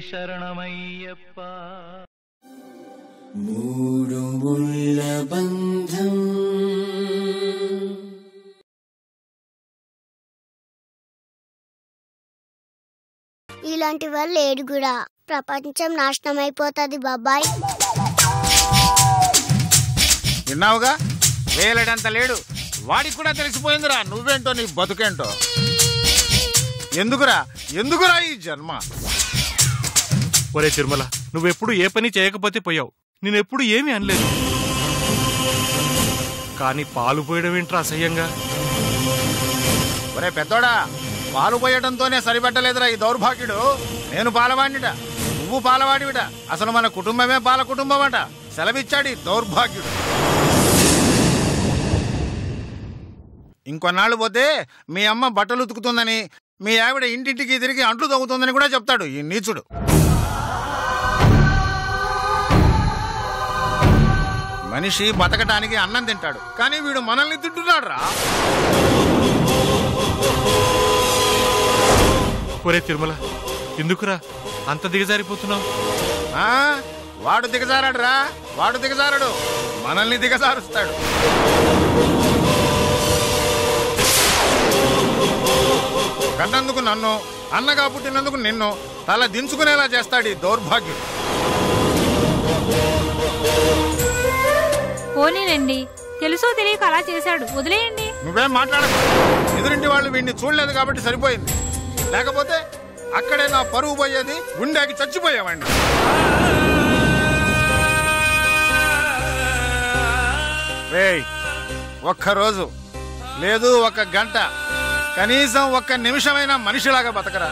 శరణమయ్యప్ప మూడు ముళ్ళ బంధం ఇలాంటి వాళ్ళు లేడు కూడా ప్రపంచం నాశనం అయిపోతుంది బాబాయ్ విన్నావుగా వేలడంత లేడు వాడికి కూడా తెలిసిపోయిందిరా నువ్వేంటో నీ బతుకేంటో ఎందుకురా ఎందుకురా ఈ జన్మ ఒరే తిరుమల నువ్వెప్పుడు ఏ పని చేయకపోతే పోయావు నేనెప్పుడు ఏమీ అనలేదు కానీ పాలు పోయడం ఏంట్రా అసహ్యంగా ఒరే పెద్దోడా పాలు పోయడంతోనే సరిపెట్టలేదురా ఈ దౌర్భాగ్యుడు నేను పాలవాడినిట నువ్వు పాలవాడివిట అసలు మన కుటుంబమే పాల కుటుంబం అట సెలవిచ్చాడు ఈ దౌర్భాగ్యుడు ఇంకొన్నాళ్ళు పోతే మీ అమ్మ బట్టలు ఉతుకుతుందని మీ ఆవిడ ఇంటింటికి తిరిగి అంట్లు తగ్గుతుందని కూడా చెప్తాడు ఈ నీచుడు మనిషి బతకటానికి అన్నం తింటాడు కానీ వీడు మనల్ని తింటున్నాడు రా ఒరే తిరుమల ఎందుకురా అంత దిగజారిపోతున్నావు ఆ వాడు దిగజారాడు రా వాడు దిగజారడు మనల్ని దిగజారుస్తాడు కన్నందుకు నన్ను అన్నగా పుట్టినందుకు నిన్ను తల దించుకునేలా చేస్తాడు ఈ దౌర్భాగ్యుడు పోనీనండి తెలుసో తెలియక అలా చేశాడు వదిలేయండి నువ్వేం మాట్లాడకు ఎదురింటి వాళ్ళు వీడిని చూడలేదు కాబట్టి సరిపోయింది లేకపోతే అక్కడే నా పరువు పోయేది గుండెకి చచ్చిపోయేవాడిని రేయ్ ఒక్కరోజు లేదు ఒక గంట కనీసం ఒక్క నిమిషమైన మనిషిలాగా బతకరా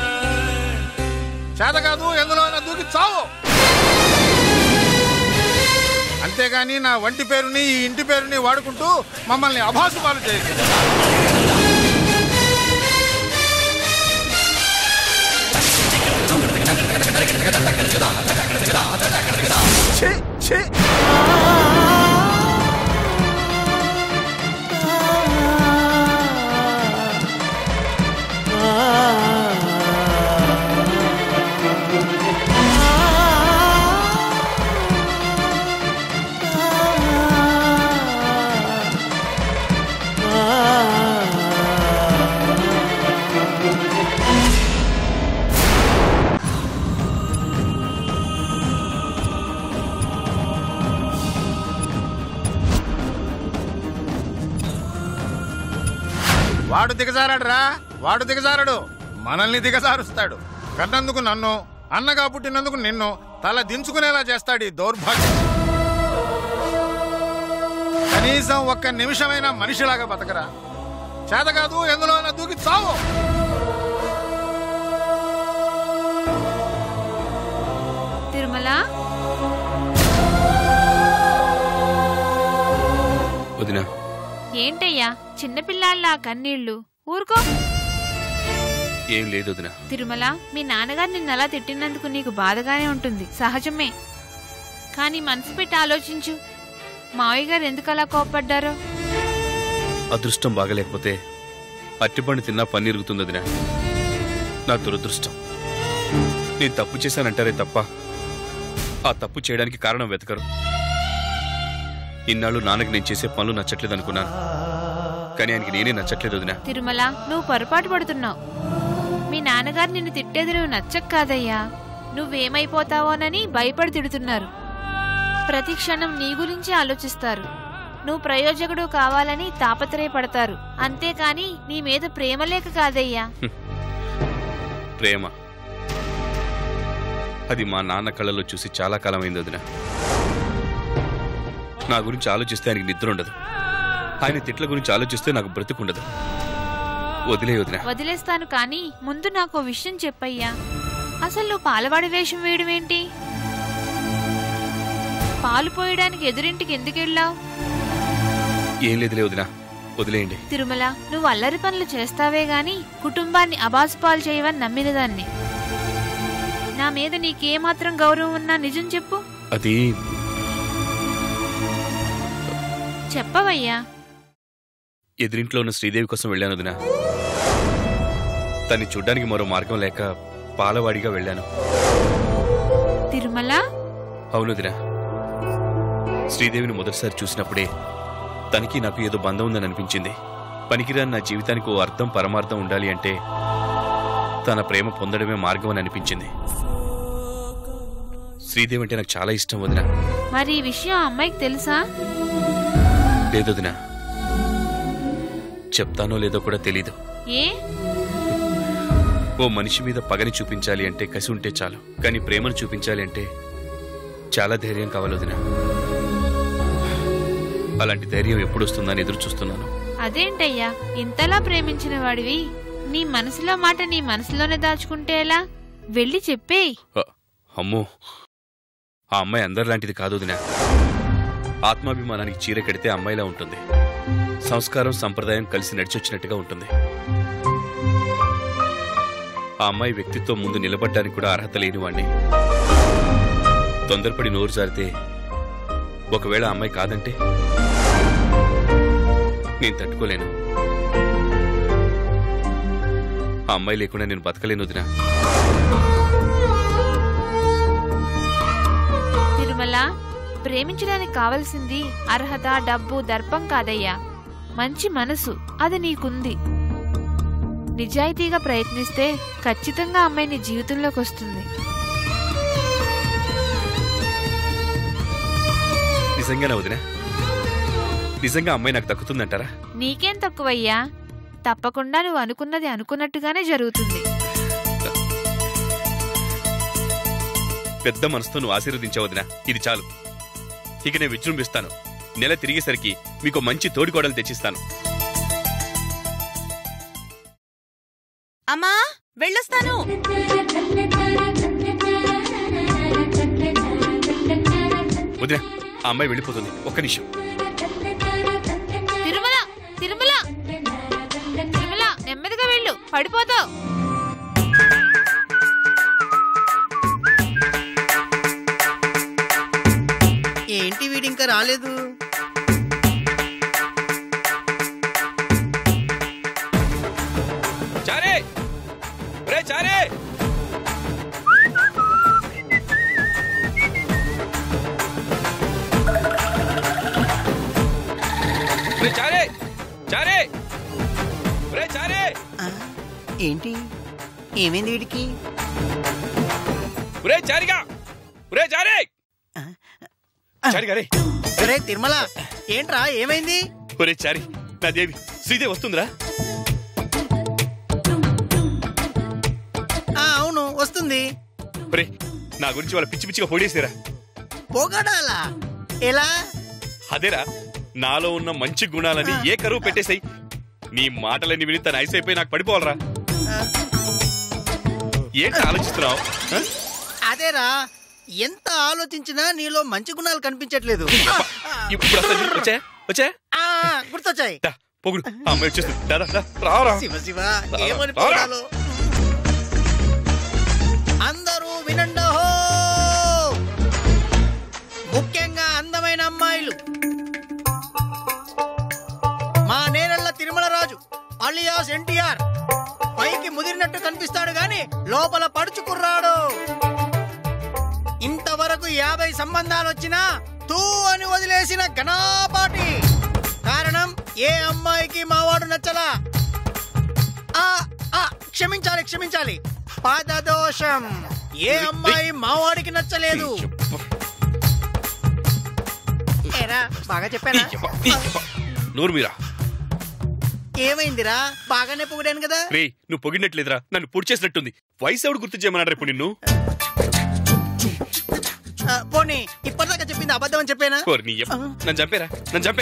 చేత కాదు ఎందులో దూకి చావు అంతేగాని నా వంటి పేరుని ఈ ఇంటి పేరుని వాడుకుంటూ మమ్మల్ని అభాసు పాలు చేయదు ఛీ, ఛీ. వాడు దిగజారాడు రా వాడు దిగజారడు మనల్ని దిగజారుస్తాడు కన్నందుకు నన్ను అన్నగా పుట్టినందుకు నిన్ను తల దించుకునేలా చేస్తాడు ఈ దౌర్భాగ్యం కనీసం ఒక్క నిమిషమైన మనిషిలాగా బతకరా చేత కాదు ఎందులో దూకి చావు తిరుమల వదినా ఏంటయ్యా చిన్నపిల్లాళ్ళ కన్నీళ్లు ఊరుకో ఏం లేదు వదినా తిరుమల మీ నాన్నగారు నిన్ను అలా తిట్టినందుకు నీకు బాధగానే ఉంటుంది సహజమే కానీ మనసు పెట్టి ఆలోచించు మావయ్య గారు ఎందుకు అలా కోప్పడ్డారో అదృష్టం బాగలేకపోతే అట్టిపండు తిన్నా పన్నీరుగుతుంది వదినా నా దురదృష్టం నేను తప్పు చేశానంటారే తప్ప ఆ తప్పు చేయడానికి కారణం వెతకరు ఇన్నాళ్ళు నాన్నకి నేను చేసే పనులు నచ్చట్లేదు అనుకున్నాను కానీ ఆయనకి నేనే నచ్చట్లేదు వదినా తిరుమల నువ్వు పొరపాటు పడుతున్నావు మీ నాన్నగారు నిన్ను తిట్టేది నువ్వు నచ్చక కాదయ్యా నువ్వేమైపోతావోనని భయపడి తిడుతున్నారు ప్రతి క్షణం నీ గురించి ఆలోచిస్తారు నువ్వు ప్రయోజకుడు కావాలని తాపత్రయపడతారు అంతేకాని నీ మీద ప్రేమ లేక కాదయ్యా ప్రేమ అది మా నాన్న కళ్ళలో చూసి చాలా కాలమైంది వదిన నా గురించి ఆలోచిస్తే ఆయనకి నిద్ర ఉండదు ఆయన తిట్ల గురించి ఆలోచిస్తే నాకు బ్రతుకుండదు వదిలే వదిన వదిలేస్తాను కానీ ముందు నాకు ఓ విషయం చెప్పయ్యా అసలు నువ్వు పాలవాడి వేషం వేయడం ఏంటి పాలు పోయడానికి ఎదురింటికి ఎందుకు వెళ్ళావు ఏం లేదులే వదిన వదిలేయండి తిరుమల నువ్వు అల్లరి పనులు చేస్తావే గాని కుటుంబాన్ని అబాసుపాలు చేయవని నమ్మినదాన్ని నా మీద నీకేమాత్రం గౌరవం ఉన్నా నిజం చెప్పు అది చెప్పవయ్యా ఎదురింట్లో ఉన్న శ్రీదేవి కోసం వెళ్ళాను వదిన తన్ని చూడ్డానికి మరో మార్గం లేక పాలవాడిగా వెళ్ళాను తిరుమల అవును వదినా శ్రీదేవిని మొదటిసారి చూసినప్పుడే తనకి నాకు ఏదో బంధం ఉందని అనిపించింది పనికిరాని నా జీవితానికి ఓ అర్థం పరమార్థం ఉండాలి అంటే తన ప్రేమ పొందడమే మార్గం అని అనిపించింది శ్రీదేవి అంటే నాకు చాలా ఇష్టం వదినా మరి ఈ విషయం ఆ అమ్మాయికి తెలుసా లేదు వదినా చెప్తానో లేదో కూడా తెలీదు ఏ ఓ మనిషి మీద పగని చూపించాలి అంటే కసి ఉంటే చాలు కానీ ప్రేమను చూపించాలి అంటే చాలా ధైర్యం కావాలి వదినా అలాంటి ధైర్యం ఎప్పుడు వస్తుందని ఎదురు చూస్తున్నాను అదేంటయ్యా ఇంతలా ప్రేమించిన వాడివి నీ మనసులో మాట నీ మనసులోనే దాచుకుంటే ఎలా వెళ్ళి చెప్పేయ్ అ, అమ్మో ఆ అమ్మాయి అందరిలాంటిది కాదు వదినా ఆత్మాభిమానానికి చీర కడితే అమ్మాయిలా ఉంటుంది సంస్కారం సంప్రదాయం కలిసి నడిచొచ్చినట్టుగా ఉంటుంది ఆ అమ్మాయి వ్యక్తిత్వం ముందు నిలబడ్డానికి కూడా అర్హత లేనివాణ్ణి తొందరపడి నోరు జారితే ఒకవేళ ఆ అమ్మాయి కాదంటే నేను తట్టుకోలేను ఆ అమ్మాయి లేకుండా నేను బతకలేను వదినా తిరుమల ప్రేమించడానికి కావలసింది అర్హత డబ్బు దర్పం కాదయ్యా మంచి మనసు అది నీకుంది నిజాయితీగా ప్రయత్నిస్తే ఖచ్చితంగా అమ్మాయి నీ జీవితంలోకి వస్తుంది నిజంగానే వదినా నిజంగా అమ్మాయి నాకు దక్కుతుందంటారా నీకేం తక్కువయ్యా తప్పకుండా నువ్వు అనుకున్నది అనుకున్నట్టుగానే జరుగుతుంది పెద్ద మనసుతో నువ్వు ఆశీర్వదించావు వదినా ఇది చాలు ఇక నేను విజృంభిస్తాను నెల తిరిగేసరికి మీకు మంచి తోడికోడలు తెచ్చిస్తాను అమ్మా వెళ్ళొస్తాను వదినా ఆ అమ్మాయి వెళ్ళిపోతుంది ఒక్క నిమిషం తిరుమల తిరుమల తిరుమల నెమ్మదిగా వెళ్ళు పడిపోతావు ఏంటి వీడింకా రాలేదు చారే రే చారే రే చారే చారే రే చారే ఆ, ఏంటి ఏమైంది వీడికి రే చారిగా రే చారే ఆ, చారిగా రే ఒరే తిరుమల ఏంట్రా ఏమైంది ఒరే చారి నా దేవి శ్రీదేవి వస్తుందిరా ఆ అవును వస్తుంది ఒరే నా గురించి వాళ్ళ పిచ్చి పిచ్చిగా పొడేసారా పోగడాలా ఎలా అదేరా నాలో ఉన్న మంచి గుణాలని ఏ కరువు పెట్టేశాయి నీ మాటలన్నీ విని తన ఐస్ అయిపోయి నాకు పడిపోవాలరా ఏంటి ఆలోచిస్తున్నావు ఆ? అదేరా ఎంత ఆలోచించినా నీలో మంచి గుణాలు కనిపించట్లేదు ఇప్పుడు అసలు వచ్చా వచ్చా ఆ, గుర్తొచ్చాయి దా, పొగుడు ఆ అమ్మాయి వచ్చేస్తుంది దా, దా, దా, రారా శివ శివ రారా, ఏమని రారా. పోరాలో అందరూ వినండహో ముఖ్యంగా అందమైన అమ్మాయిలు మా నేరళ్ళ తిరుమల రాజు అలియాస్ ఎన్టీఆర్ పైకి ముదిరినట్టు కనిపిస్తాడు గాని లోపల పడుచుకుర్రాడు ఇంతవరకు యాభై సంబంధాలు వచ్చినా తూ అని వదిలేసిన ఘనాపాటి కారణం ఏ అమ్మాయికి మావాడు నచ్చలా ఆ ఆ క్షమించాలి క్షమించాలి పాదదోషం ఏ అమ్మాయి మావాడికి నచ్చలేదు ఏరా బాగా చెప్పానా నోరు మీరా ఏమైందిరా బాగానే పొగిడాను కదా రే నువ్వు పొగిడినట్లేదురా నన్ను పొడి చేసినట్టుంది వయసు ఎవడు గుర్తు చేయమన్నాడు ఇప్పుడు నిన్ను ఆ, పోనీ ఇప్పటిదాకా చెప్పింది అబద్ధం అని చెప్పానా కోరి నీ యప్ప. నన్ను చంపేరా నన్ను చంపే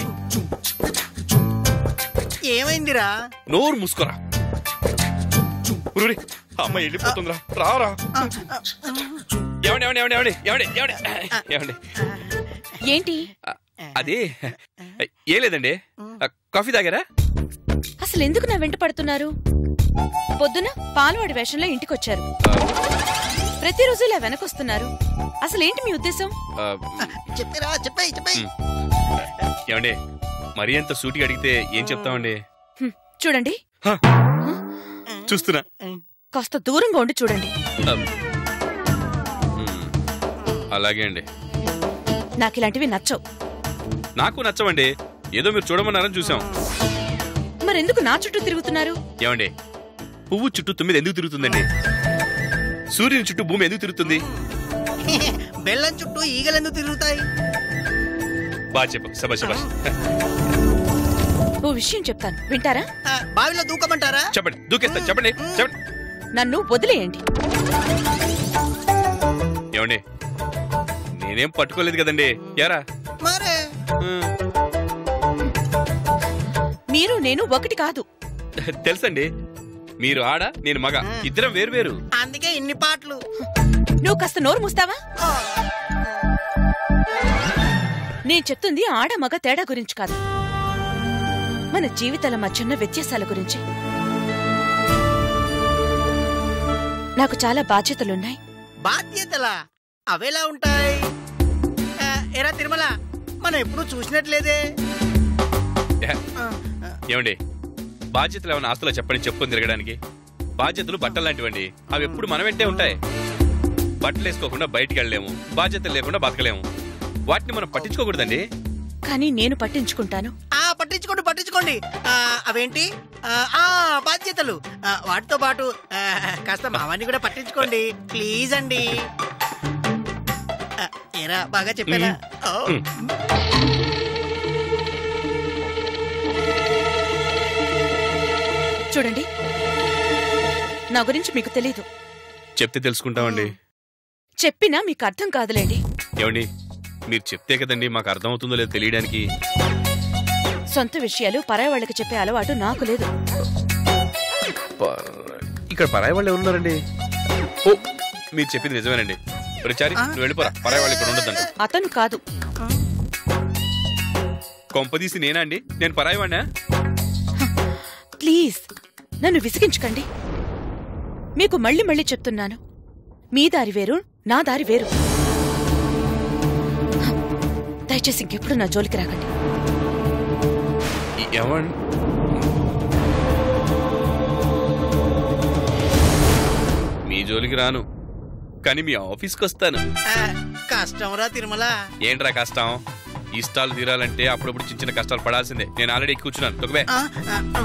ఏమైందిరా నోరు మూసుకోరా ఉరురి, ఆ అమ్మాయి వెళ్ళిపోతుందిరా రారా ఆ, ఆ, ఏమండి ఏమండి ఏమండి ఏమండి ఏమండి ఏమండి ఏమండి ఏంటి ఆ, అదే ఏ లేదండి ఆ, కాఫీ తాగారా అసలు ఎందుకు నా వెంట పడుతున్నారు పొద్దున పాలవాడి వేషంలో ఇంటికొచ్చారు ప్రతిరోజు ఇలా వెనకొస్తున్నారు అసలేంటి మీ ఉద్దేశం ఆ, చెప్పారా చెప్పాయి చెప్పాయి ఏమండి మరీ అంత సూటిగా అడిగితే ఏం చెప్తామండి హ్మ్, చూడండి హ, చూస్తున్నా కాస్త దూరంగా ఉండి చూడండి మ్మ్. అలాగే అండి నాకు ఇలాంటివి నచ్చవు నాకు నచ్చవండి ఏదో మీరు చూడమన్నారని చూసాం మరెందుకు నా చుట్టూ తిరుగుతున్నారు ఏమండి పువ్వు చుట్టూ తొమ్మిది ఎందుకు తిరుగుతుందండి సూర్యుని చుట్టూ భూమి ఎందుకు తిరుగుతుంది బెల్లం చుట్టూ ఈగలు ఎందుకు తిరుగుతాయి బాగా చెప్పు శబ శబ ఓ విషయం చెప్తాను వింటారా ఆ, బావిలో దూకమంటారా చెప్పండి దూకేస్తా చెప్పండి చెప్పండి నన్ను వదిలేయండి ఏమండి నేనేం పట్టుకోలేదు కదండి యారా మరే మ్మ్. మీరు నేను ఒకటి కాదు తెలుసండి మీరు ఆడ నేను మగ ఇద్దరం వేరు వేరు అందుకే ఇన్ని పాటలు నువ్వు కాస్త నోరు మూస్తావా ఆ, నేను చెప్తుంది ఆడ మగ తేడా గురించి కాదు మన జీవితాల మధ్యున్న వ్యత్యాసాల గురించి నాకు చాలా బాధ్యతలున్నాయి బాధ్యతలా అవేలా ఉంటాయి ఆ, ఎరా తిరుమల మనం ఎప్పుడు చూసినట్లేదే ఆ, ఆ, ఏమండి బాధ్యతలు ఏమైనా ఆస్తులో చెప్పండి చెప్పుకొని తిరగడానికి బాధ్యతలు బట్టలు లాంటివండి అవి ఎప్పుడు మన వెంటే ఉంటాయి బట్టలు వేసుకోకుండా బయటికి వెళ్ళలేము బాధ్యతలు లేకుండా బతకలేము వాటిని మనం పట్టించుకోకూడదండి కానీ నేను పట్టించుకుంటాను ఆ పట్టించుకోండి పట్టించుకోండి ఆ, అవేంటి ఆ, ఆ బాధ్యతలు ఆ, వాటితో పాటు ఆ, కాస్త మావాన్ని కూడా పట్టించుకోండి ప్లీజ్ అండి ఆ, ఏరా బాగా చెప్పారా ఓ. చూడండి నా గురించి మీకు తెలీదు చెప్తే తెలుసుకుంటామండి చెప్పినా మీకు అర్థం కాదులేండి ఏమండి మీరు చెప్తే కదండి మాకు అర్థమవుతుందో లేదో తెలియడానికి సొంత విషయాలు పరాయి వాళ్ళకి చెప్పే అలవాటు నాకు లేదు ప- ఇక్కడ పరాయి వాళ్ళు ఎవరున్నారండి ఓ మీరు చెప్పింది నిజమేనండి చారి నువ్వు వెళ్ళిపోరా పరాయి వాళ్ళు ఇక్కడ ఉండొద్దంట అతను కాదు కొంపదీసి నేనా అండి నేను పరాయి వాడినా ప్లీజ్ నన్ను విసిగించకండి మీకు మళ్ళీ మళ్ళీ చెప్తున్నాను మీ దారి వేరు నా దారి వేరు దయచేసి ఇంకెప్పుడు నా జోలికి రాకండి ఏమండి మీ జోలికి రాను కానీ మీ ఆఫీస్కి వస్తాను ఆ, కష్టంరా తిరుమల ఏంట్రా కష్టం ఇష్టాలు తీరాలంటే అప్పుడప్పుడు చిన్న చిన్న కష్టాలు పడాల్సిందే నేను ఆల్రెడీ ఎక్కి కూర్చున్నాను తొక్కబే ఆ, ఆ, ఆ.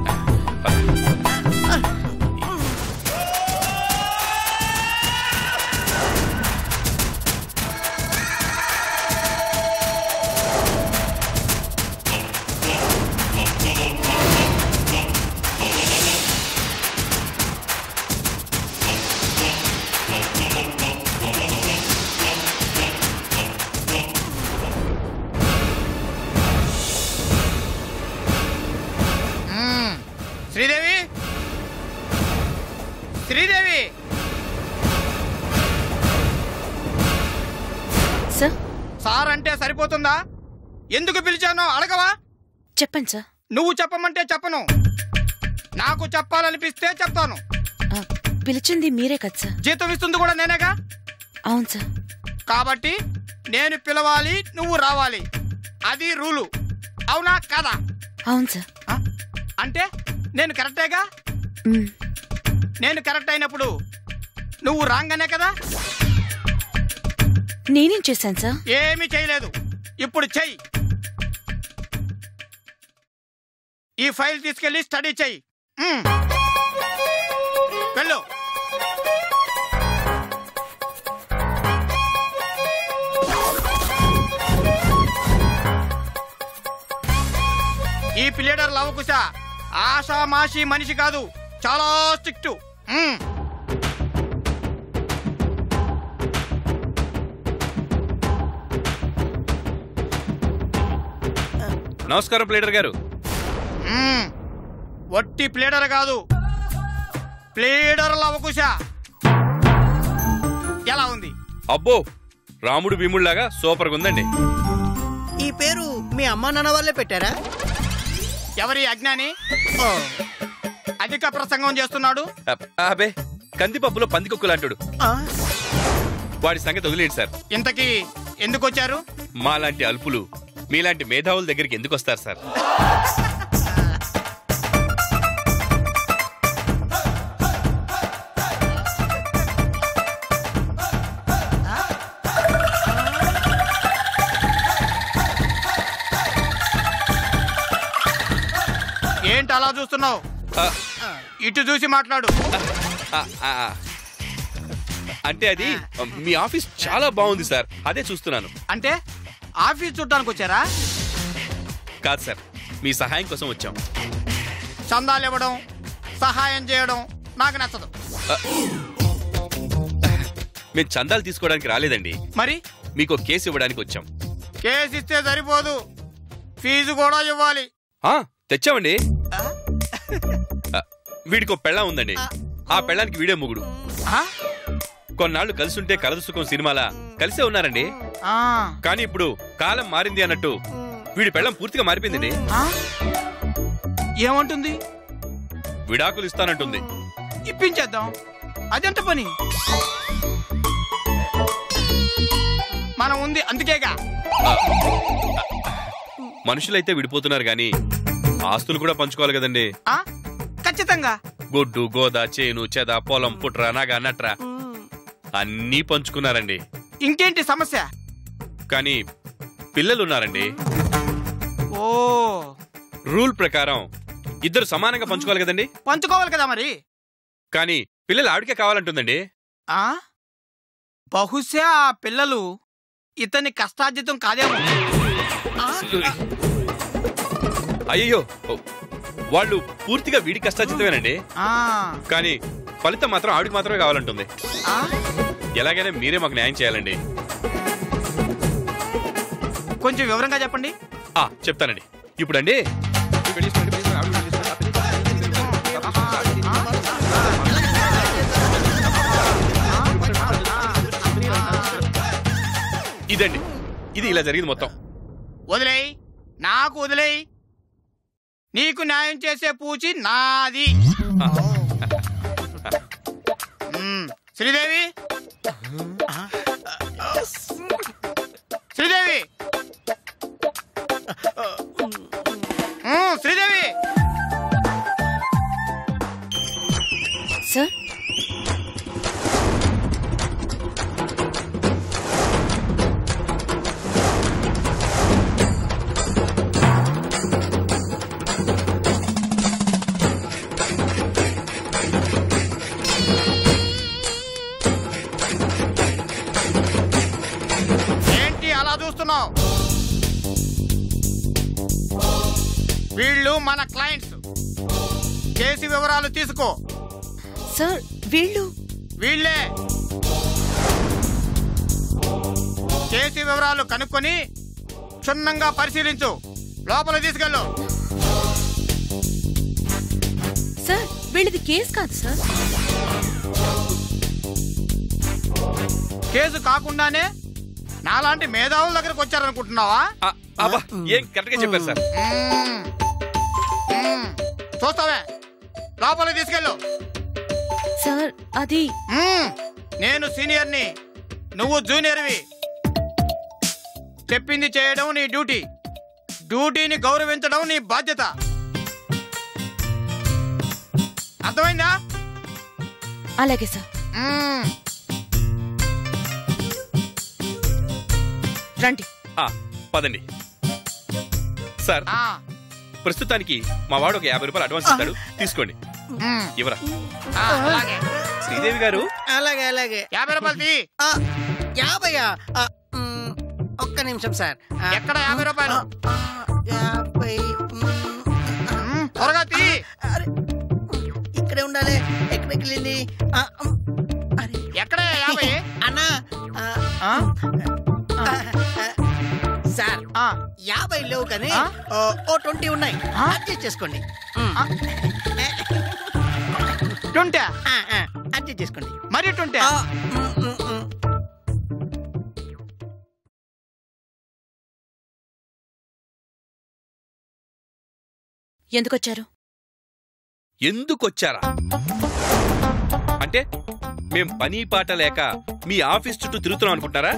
మ్మ్. శ్రీదేవి శ్రీదేవి సార్ సార్ అంటే సరిపోతుందా ఎందుకు పిలిచానో అడగవా చెప్పండి సార్ నువ్వు చెప్పమంటే చెప్పను నాకు చెప్పాలనిపిస్తే చెప్తాను ఆ, పిలిచింది మీరే కదా సార్ జీతం ఇస్తుంది కూడా నేనేగా అవును సార్ కాబట్టి నేను పిలవాలి నువ్వు రావాలి అది రూలు అవునా కదా అవును సార్ ఆ? అంటే నేను కరెక్టేగా మ్, నేను కరెక్ట్ అయినప్పుడు నువ్వు రాంగనే కదా నేనేం చేశాను సార్ ఏమీ చేయలేదు ఇప్పుడు చెయ్యి ఈ ఫైల్ తీసుకెళ్లి స్టడీ చెయ్యి మ్మ్. వెళ్ళు ఈ ప్లేడర్ లవకుశ ఆషామాషి మనిషి కాదు చాలా స్ట్రిక్ట్ మ్మ్. నమస్కారం ప్లేడర్ గారు మ్మ్. వట్టి ప్లేడర్ కాదు ప్లేడర్ లవకుశ ఎలా ఉంది అబ్బో రాముడు భీముడిలాగా సూపర్గా ఉందండి ఈ పేరు మీ అమ్మా నాన్న వాళ్ళే పెట్టారా ఎవరి అజ్ఞాని ఓ, అధిక ప్రసంగం చేస్తున్నాడు అబ్- అబే కందిపప్పులో పందికొక్కు లాంటాడు ఆ, వాడి సంగతి వదిలేండి సార్ ఇంతకీ ఎందుకు వచ్చారు మాలాంటి అల్పులు మీలాంటి మేధావుల దగ్గరికి ఎందుకు వస్తారు సార్ ఏంటి అలా చూస్తున్నావు ఆ, ఇటు చూసి మాట్లాడు ఆ, ఆ, ఆ. అంటే అది మీ ఆఫీస్ చాలా బాగుంది సార్ అదే చూస్తున్నాను అంటే ఆఫీస్ చూడటానికి వచ్చారా కాదు సార్ మీ సహాయం కోసం వచ్చాం చందాలు ఇవ్వడం సహాయం చేయడం నాకు నచ్చదు మేము చందాలు తీసుకోవడానికి రాలేదండి మరి మీకు ఒక కేసు ఇవ్వడానికి వచ్చాం కేసు ఇస్తే సరిపోదు ఫీజు కూడా ఇవ్వాలి ఆ, తెచ్చామండి ఆ, వీడికి ఒక పెళ్ళం ఉందండి ఆ పెళ్ళానికి వీడే మొగుడు ఆ? కొన్నాళ్ళు కలిసుంటే కలదు సుఖం సినిమాలా కలిసే ఉన్నారండి ఆ. కానీ ఇప్పుడు కాలం మారింది అన్నట్టు వీడి పెళ్ళం పూర్తిగా మారిపోయిందండి ఆ? ఏమంటుంది విడాకులు ఇస్తానంటుంది ఇప్పించేద్దాం అదెంత పని మనం ఉంది అందుకేగా మనుషులైతే విడిపోతున్నారు గాని ఆస్తులు కూడా పంచుకోవాలి కదండి ఆ? ఖచ్చితంగా గొడ్డు గోద చేను చెద పొలం పుట్ర నగ నట్ర అన్నీ పంచుకున్నారండి ఇంకేంటి సమస్య కానీ పిల్లలున్నారండి ఓ రూల్ ప్రకారం ఇద్దరు సమానంగా పంచుకోవాలి కదండి పంచుకోవాలి కదా మరి కానీ పిల్లలు ఆవిడకే కావాలంటుందండి ఆ బహుశా ఆ పిల్లలు ఇతని కష్టార్జితం కాదేమో అయ్యో వాళ్ళు పూర్తిగా వీడి కష్టాచితమేనండి ఆ, కానీ ఫలితం మాత్రం ఆవిడకి మాత్రమే కావాలంటుంది ఆ? ఎలాగైనా మీరే మాకు న్యాయం చేయాలండి కొంచెం వివరంగా చెప్పండి ఆ చెప్తానండి ఇప్పుడండి ఇదండి ఇది ఇలా జరిగింది మొత్తం వదిలేయ్ నాకు వదిలేయ్ నీకు న్యాయం చేసే పూచి నాది మ్మ్. శ్రీదేవి శ్రీదేవి మ్మ్, శ్రీదేవి సార్ ఏంటి అలా చూస్తున్నావు వీళ్ళు మన క్లయింట్స్ కేసు వివరాలు తీసుకో సార్ వీళ్ళు వీళ్ళే కేసు వివరాలు కనుక్కొని క్షుణ్ణంగా పరిశీలించు లోపల తీసుకెళ్ళు సార్ వీళ్ళది కేసు కాదు సార్ కేసు కాకుండానే నాలాంటి మేధావుల దగ్గరకు వచ్చారనుకుంటున్నావా ఆ, అబ్బా ఏం కరెక్ట్ గా చెప్పారు సార్ మ్మ్. మ్మ్. చూస్తావే లోపల తీసుకెళ్ళు సార్ అది మ్మ్. నేను సీనియర్ని నువ్వు జూనియర్వి చెప్పింది చేయడం నీ డ్యూటీ డ్యూటీని గౌరవించడం నీ బాధ్యత అర్థమైందా అలాగే సార్ మ్మ్. రండి ఆ, పదండి సార్ ఆ. ప్రస్తుతానికి మా వాడు ఒక యాభై రూపాయలు అడ్వాన్స్ ఇస్తాడు తీసుకోండి మ్మ్. ఇవరా ఆ, అలాగే శ్రీదేవి గారు అలాగే అలాగే యాభై రూపాయలు తీ ఆ, యాభయ్యా ఆ, మ్, ఒక్క నిమిషం సార్ ఆ, ఎక్కడ యాభై రూపాయలు ఆ, యాభై మ్, మ్మ్. త్వరగా తీ అరే ఇక్కడే ఉండాలి ఎక్కడికి వెళ్ళింది ఆ, మ్, అరే ఎక్కడ యాభై అన్నా ఆ, ఆ? ఆ, ఆ, సార్ ఆ. యాభై లేవు కానీ ఆ? ఓ, ఓ ట్వంటీ ఉన్నాయి ఆ? అడ్జస్ట్ చేసుకోండి మ్. ట్వంటీ ఆ, ఆ, అడ్జస్ట్ చేసుకోండి మరి ట్వంటీ ఆ, మ్, మ్, మ్. ఎందుకొచ్చారు ఎందుకొచ్చారా అంటే మేం పని పాట లేక మీ ఆఫీస్ చుట్టూ తిరుగుతున్నాం అనుకుంటారా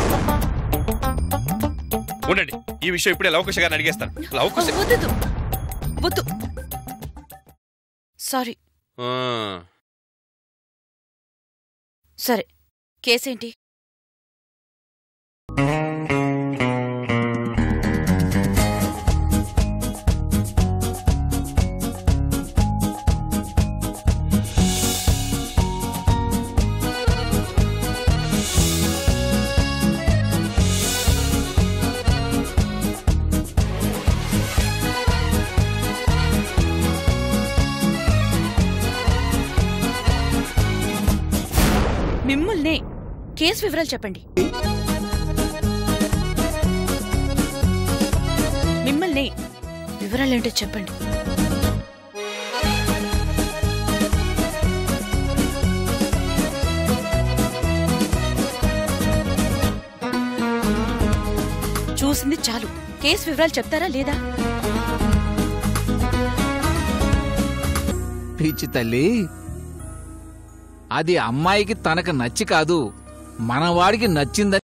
ఉండండి ఈ విషయం ఇప్పుడే లవకుశ గారిని అడిగేస్తాను లవకుశ వద్దు వద్దు సారీ ఆ, సరే కేసేంటి కేసు వివరాలు చెప్పండి మిమ్మల్ని వివరాలేంటో చెప్పండి చూసింది చాలు కేసు వివరాలు చెప్తారా లేదా పిచ్చి తల్లి అది అమ్మాయికి తనకు నచ్చి కాదు మనవాడికి నచ్చిందని